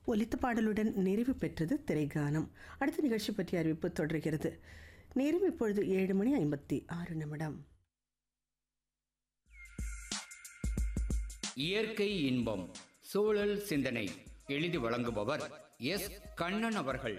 ஒலித்த பாடலுடன் நிறைவு பெற்றது திரைகானம் அடுத்த நிகழ்ச்சி பற்றிய அறிவிப்பு தொடர்கிறது நேரம் இப்பொழுது ஏழு மணி ஐம்பத்தி ஆறு நிமிடம் இயற்கை இன்பம் சூழல் சிந்தனை எழுதி வழங்குபவர் எஸ் கண்ணன் அவர்கள்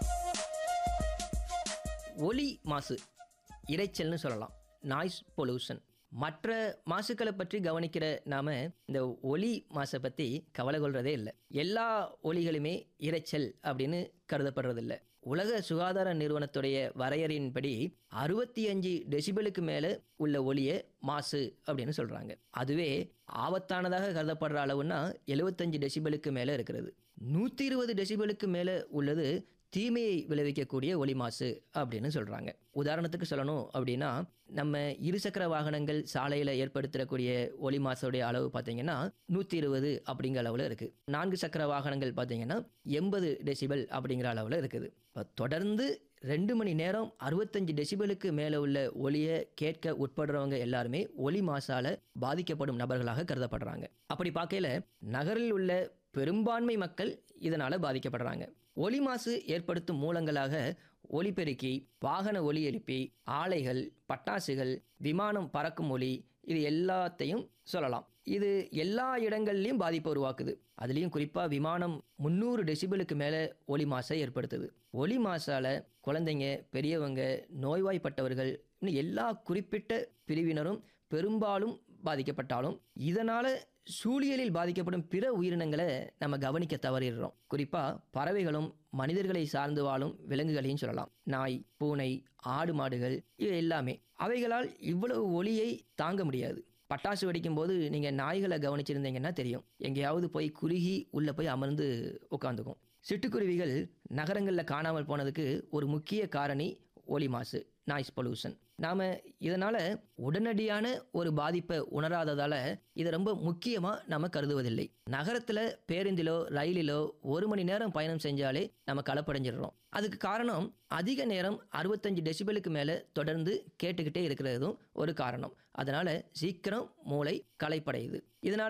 ஒலி மாசு இரைச்சல்னு சொல்லலாம் நாய்ஸ் பொல்யூஷன் மற்ற மாசுக்களை பற்றி கவனிக்கிற நாம இந்த ஒலி மாசை பற்றி கவலை கொள்றதே இல்லை எல்லா ஒலிகளுமே இரைச்சல் அப்படின்னு கருதப்படுறதில்ல உலக சுகாதார நிறுவனத்துடைய வரையறையின்படி அறுபத்தி அஞ்சு டெசிபலுக்கு மேலே உள்ள ஒலியை மாசு அப்படின்னு சொல்கிறாங்க அதுவே ஆபத்தானதாக கருதப்படுற அளவுன்னா எழுபத்தஞ்சு டெசிபலுக்கு மேலே இருக்கிறது நூற்றி இருபது டெசிபலுக்கு மேலே உள்ளது தீமையை விளைவிக்கக்கூடிய ஒலி மாசு அப்படின்னு சொல்கிறாங்க உதாரணத்துக்கு சொல்லணும் அப்படின்னா நம்ம இருசக்கர வாகனங்கள் சாலையில் ஏற்படுத்தக்கூடிய ஒலி மாசோடைய அளவு பார்த்தீங்கன்னா நூற்றி இருபது அப்படிங்கிற அளவில் இருக்குது நான்கு சக்கர வாகனங்கள் பார்த்தீங்கன்னா எண்பது டெசிபல் அப்படிங்கிற அளவில் இருக்குது இப்போ தொடர்ந்து ரெண்டு மணி நேரம் அறுபத்தஞ்சு டெசிபலுக்கு மேலே உள்ள ஒலியை கேட்க உட்படுறவங்க எல்லாருமே ஒலி மாசால பாதிக்கப்படும் நபர்களாக கருதப்படுறாங்க அப்படி பார்க்கையில நகரில் உள்ள பெரும்பான்மை மக்கள் இதனால் பாதிக்கப்படுறாங்க ஒலி மாசு ஏற்படுத்தும் மூலங்களாக ஒலிபெருக்கி வாகன ஒலி எழுப்பி ஆலைகள் பட்டாசுகள் விமானம் பறக்கும் ஒலி இது எல்லாத்தையும் சொல்லலாம் இது எல்லா இடங்கள்லையும் பாதிப்பை உருவாக்குது அதுலேயும் குறிப்பாக விமானம் முந்நூறு டெசிபலுக்கு மேலே ஒலி மாசை ஏற்படுத்துது ஒலி மாசால குழந்தைங்க பெரியவங்க நோய்வாய்ப்பட்டவர்கள் இன்னும் எல்லா குறிப்பிட்ட பிரிவினரும் பெரும்பாலும் பாதிக்கப்பட்டாலும் இதனால் சூழியலில் பாதிக்கப்படும் பிற உயிரினங்களை நம்ம கவனிக்க தவறிடுறோம் குறிப்பாக பறவைகளும் மனிதர்களை சார்ந்து வாழும் விலங்குகளையும் சொல்லலாம் நாய் பூனை ஆடு மாடுகள் இது எல்லாமே அவைகளால் இவ்வளவு ஒளியை தாங்க முடியாது பட்டாசு வெடிக்கும் போது நீங்கள் நாய்களை கவனிச்சிருந்தீங்கன்னா தெரியும் எங்கேயாவது போய் குறுகி உள்ளே போய் அமர்ந்து உட்காந்துக்கும் சிட்டுக்குருவிகள் நகரங்களில் காணாமல் போனதுக்கு ஒரு முக்கிய காரணி ஒலி மாசு நாய்ஸ் பொல்யூஷன் நாம் இதனால் உடனடியான ஒரு பாதிப்பை உணராததால் இதை ரொம்ப முக்கியமாக நம்ம கருதுவதில்லை நகரத்தில் பேருந்திலோ ரயிலிலோ ஒரு மணி நேரம் பயணம் செஞ்சாலே நம்ம களப்படைஞ்சிடுறோம் அதுக்கு காரணம் அதிக நேரம் அறுபத்தஞ்சு டெசிபலுக்கு மேலே தொடர்ந்து கேட்டுக்கிட்டே இருக்கிறதும் ஒரு காரணம் அதனால் சீக்கிரம் மூளை களைப்படையுது இதனால்